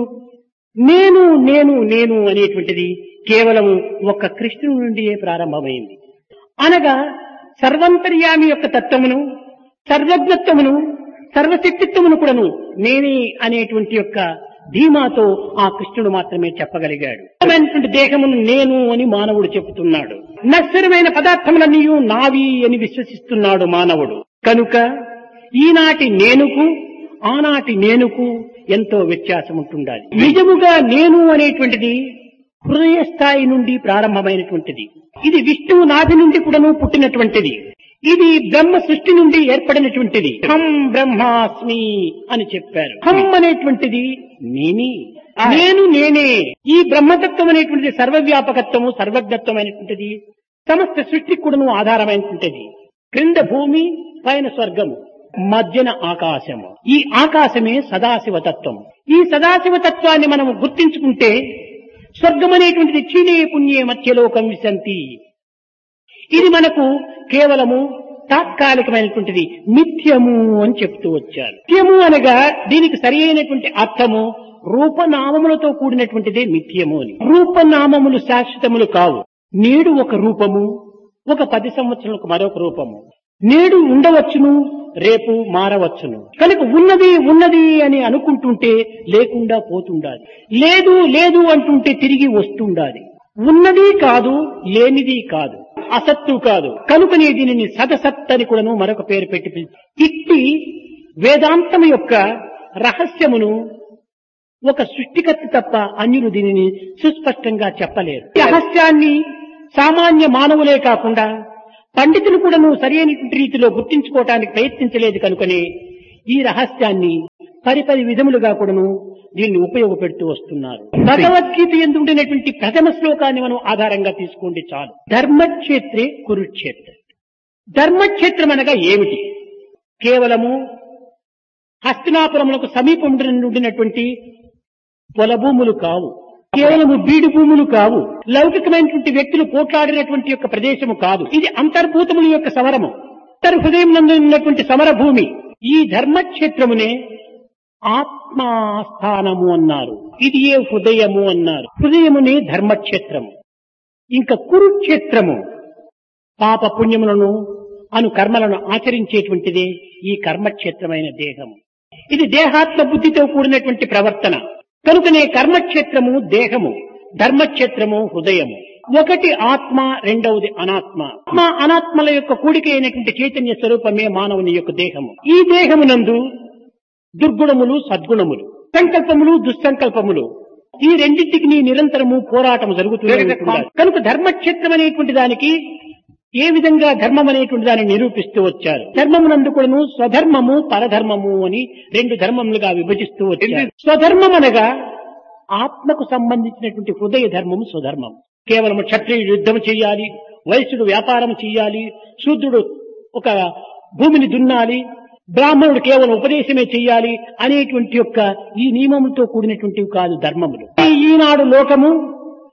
నేను నేను నేను అనేటువంటిది కేవలము ఒక్క కృష్ణుని నుండియే ప్రారంభమైంది అనగా సర్వంతర్యామి యొక్క తత్వమును సర్వజ్ఞత్వమును సర్వశక్తిత్వమును కూడాను నేనే అనేటువంటి యొక్క ధీమాతో ఆ కృష్ణుడు మాత్రమే చెప్పగలిగాడు నశ్వరమైనటువంటి దేహమును నేను అని మానవుడు చెబుతున్నాడు నశ్వరమైన పదార్థములన్నీ నావి అని విశ్వసిస్తున్నాడు మానవుడు కనుక ఈనాటి నేనుకు ఆనాటి నేనుకు ఎంతో వ్యత్యాసం ఉంటుండాలి నిజముగా నేను అనేటువంటిది హృదయ స్థాయి నుండి ప్రారంభమైనటువంటిది ఇది విష్ణువు నాభి నుండి కూడాను పుట్టినటువంటిది ఇది బ్రహ్మ సృష్టి నుండి ఏర్పడినటువంటిది హం బ్రహ్మాస్మి అని చెప్పారు హం అనేటువంటిది నేనే నేను నేనే ఈ బ్రహ్మతత్వం అనేటువంటిది సర్వవ్యాపకత్వము సర్వజ్ఞత్వమైనటువంటిది సమస్త సృష్టికి కూడాను ఆధారమైనటువంటిది క్రింద భూమి పైన స్వర్గము మధ్యన ఆకాశము ఈ ఆకాశమే సదాశివ తత్వం ఈ సదాశివ తత్వాన్ని మనం గుర్తించుకుంటే స్వర్గం అనేటువంటిది క్షీణే పుణ్యే మధ్యలోకం విశంతి ఇది మనకు కేవలము తాత్కాలికమైనటువంటిది మిథ్యము అని చెప్తూ వచ్చారు మిథ్యము అనగా దీనికి సరి అయినటువంటి అర్థము రూపనామములతో కూడినటువంటిదే మిథ్యము అని రూపనామములు శాశ్వతములు కావు నేడు ఒక రూపము ఒక పది సంవత్సరాలకు మరొక రూపము నేడు ఉండవచ్చును రేపు మారవచ్చును కనుక ఉన్నది ఉన్నది అని అనుకుంటుంటే లేకుండా పోతుండాలి లేదు లేదు అంటుంటే తిరిగి వస్తుండాలి ఉన్నది కాదు లేనిది కాదు అసత్తు కాదు కనుకనే దీనిని సదసత్ అని కూడాను మరొక పేరు పెట్టి పిలిచి ఇట్టి వేదాంతం యొక్క రహస్యమును ఒక సృష్టికర్త తప్ప అన్యులు దీనిని సుస్పష్టంగా చెప్పలేరు ఈ రహస్యాన్ని సామాన్య మానవులే కాకుండా పండితులు కూడాను సరైనటువంటి రీతిలో గుర్తించుకోవటానికి ప్రయత్నించలేదు కనుకనే ఈ రహస్యాన్ని పరిపరి విధములుగా కూడాను దీన్ని ఉపయోగపెడుతూ వస్తున్నారు భగవద్గీత ఎందుండినటువంటి ప్రథమ శ్లోకాన్ని మనం ఆధారంగా తీసుకోండి చాలు ధర్మక్షేత్రే కురుక్షేత్ర ధర్మక్షేత్రం అనగా ఏమిటి కేవలము హస్తినాపురములకు సమీపం ఉండినటువంటి పొల భూములు కావు కేవలము బీడు భూములు కావు లౌకికమైనటువంటి వ్యక్తులు పోట్లాడినటువంటి యొక్క ప్రదేశము కాదు ఇది అంతర్భూతముల యొక్క సమరము అంతర్హృదయం నందు ఉన్నటువంటి సమర భూమి ఈ ధర్మక్షేత్రమునే ఆత్మాస్థానము అన్నారు ఇది ఏ హృదయము అన్నారు హృదయమునే ధర్మక్షేత్రము ఇంకా కురుక్షేత్రము పాప పుణ్యములను అను కర్మలను ఆచరించేటువంటిదే ఈ కర్మక్షేత్రమైన దేహము ఇది దేహాత్మ బుద్ధితో కూడినటువంటి ప్రవర్తన కనుకనే కర్మక్షేత్రము దేహము ధర్మక్షేత్రము హృదయము ఒకటి ఆత్మ రెండవది అనాత్మ ఆత్మ అనాత్మల యొక్క కూడిక అయినటువంటి చైతన్య స్వరూపమే మానవుని యొక్క దేహము ఈ దేహమునందు దుర్గుణములు సద్గుణములు సంకల్పములు దుస్సంకల్పములు ఈ రెండింటికి నీ నిరంతరము పోరాటం జరుగుతూనే ఉంటుంది. కనుక ధర్మక్షేత్రం అనేటువంటి దానికి ఏ విధంగా ధర్మం అనేటువంటి దాన్ని నిరూపిస్తూ వచ్చారు ధర్మమునందు కూడాను స్వధర్మము పరధర్మము అని రెండు ధర్మములుగా విభజిస్తూ వచ్చారు స్వధర్మం అనగా ఆత్మకు సంబంధించినటువంటి హృదయ ధర్మము స్వధర్మం కేవలం క్షత్రియుడు యుద్ధం చేయాలి వైశ్యుడు వ్యాపారం చేయాలి శూద్రుడు ఒక భూమిని దున్నాలి బ్రాహ్మణుడు కేవలం ఉపదేశమే చెయ్యాలి అనేటువంటి యొక్క ఈ నియమములతో కూడినటువంటివి కాదు ధర్మములు ఈ- ఈనాడు లోకము